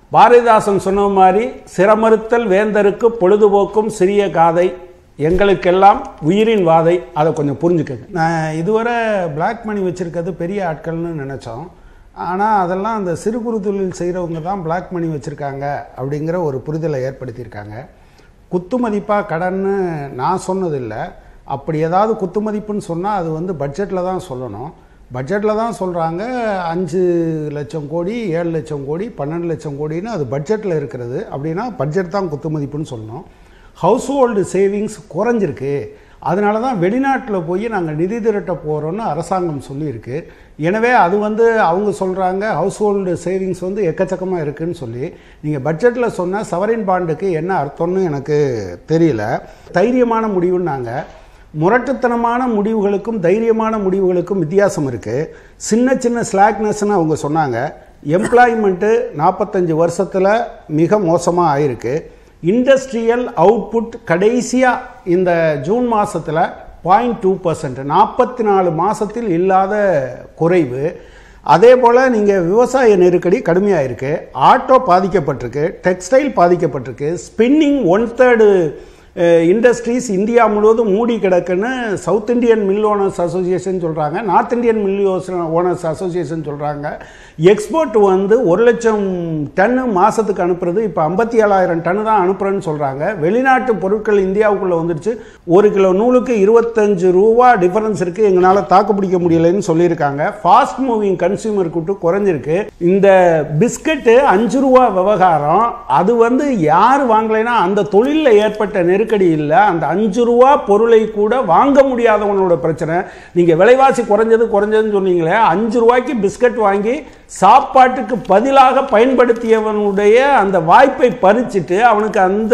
பாரதிதாசன் சொன்ன மாதிரி சிரமறுத்தல் வேந்தருக்கு பொழுதுபோக்கும் சிறிய காதை எங்களுக்கெல்லாம் உயிரின் வாதை அதை கொஞ்சம் புரிஞ்சுக்கங்க நான் இதுவரை பிளாக் மணி வச்சுருக்கிறது பெரிய ஆட்கள்னு நினச்சோம் ஆனால் அதெல்லாம் அந்த சிறு குறு தொழில் செய்கிறவங்க தான் பிளாக் மணி வச்சுருக்காங்க அப்படிங்கிற ஒரு புரிதலை ஏற்படுத்தியிருக்காங்க குத்துமதிப்பாக கடன்னு நான் சொன்னதில்லை அப்படி ஏதாவது குத்துமதிப்புன்னு சொன்னால் அது வந்து பட்ஜெட்டில் தான் சொல்லணும் பட்ஜெட்டில் தான் சொல்கிறாங்க அஞ்சு லட்சம் கோடி ஏழு லட்சம் கோடி பன்னெண்டு லட்சம் கோடின்னு அது பட்ஜெட்டில் இருக்கிறது அப்படின்னா பட்ஜெட் தான் குத்துமதிப்புன்னு சொல்லணும் ஹவுஸ் ஹோல்டு சேவிங்ஸ் குறைஞ்சிருக்கு அதனால தான் வெளிநாட்டில் போய் நாங்கள் நிதி திரட்ட போகிறோன்னு அரசாங்கம் சொல்லியிருக்கு எனவே அது வந்து அவங்க சொல்கிறாங்க ஹவுஸ் ஹோல்டு சேவிங்ஸ் வந்து எக்கச்சக்கமாக இருக்குன்னு சொல்லி நீங்கள் பட்ஜெட்டில் சொன்ன சவரின் பாண்டுக்கு என்ன அர்த்தம்னு எனக்கு தெரியல தைரியமான முடிவுன்னாங்க முரட்டுத்தனமான முடிவுகளுக்கும் தைரியமான முடிவுகளுக்கும் வித்தியாசம் இருக்குது சின்ன சின்ன ஸ்லாக்னஸ்ன்னு அவங்க சொன்னாங்க எம்ப்ளாய்மெண்ட்டு நாற்பத்தஞ்சு வருஷத்தில் மிக மோசமாக ஆயிருக்கு இண்டஸ்ட்ரியல் அவுட்புட் கடைசியாக இந்த ஜூன் மாதத்தில் பாயிண்ட் டூ பர்சன்ட் நாற்பத்தி நாலு மாதத்தில் இல்லாத குறைவு அதே போல் நீங்கள் விவசாய நெருக்கடி கடுமையாக இருக்கு ஆட்டோ பாதிக்கப்பட்டிருக்கு டெக்ஸ்டைல் பாதிக்கப்பட்டிருக்கு spinning one third industries India முழுவதும் மூடி கிடக்குன்னு South Indian Mill Owners Association சொல்கிறாங்க North Indian Mill Owners Association சொல்கிறாங்க எக்ஸ்போர்ட் வந்து ஒரு லட்சம் டன்னு மாதத்துக்கு அனுப்புறது இப்போ ஐம்பத்தி ஏழாயிரம் டன்னு தான் அனுப்புகிறேன்னு சொல்கிறாங்க வெளிநாட்டு பொருட்கள் இந்தியாவுக்குள்ளே வந்துடுச்சு ஒரு கிலோ நூலுக்கு இருபத்தஞ்சு ரூபா டிஃபரன்ஸ் இருக்குது எங்களால் தாக்கு பிடிக்க முடியலைன்னு சொல்லியிருக்காங்க ஃபாஸ்ட் மூவிங் கன்சியூமர் கூட்டு குறைஞ்சிருக்கு இந்த பிஸ்கட்டு அஞ்சு ரூபா விவகாரம் அது வந்து யார் வாங்கலைன்னா அந்த தொழிலில் ஏற்பட்ட நெருக்கடி இல்லை அந்த அஞ்சு ரூபா பொருளை கூட வாங்க முடியாதவனோட பிரச்சனை நீங்கள் விலைவாசி குறைஞ்சது குறைஞ்சதுன்னு சொன்னீங்களே அஞ்சு ரூபாய்க்கு பிஸ்கட் வாங்கி சாப்பாட்டுக்கு பதிலாக பயன்படுத்தியவனுடைய அந்த வாய்ப்பை பறிச்சுட்டு அவனுக்கு அந்த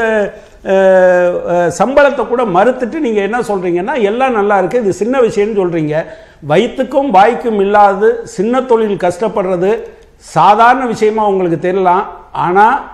அஹ், அஹ், சம்பளத்தை கூட மறுத்துட்டு நீங்கள் என்ன சொல்கிறீங்கன்னா எல்லாம் நல்லா இருக்கு இது சின்ன விஷயம்னு சொல்கிறீங்க வயிற்றுக்கும் வாய்க்கும் இல்லாது சின்ன தொழில் கஷ்டப்படுறது சாதாரண விஷயமா உங்களுக்கு தெரியலாம் ஆனால்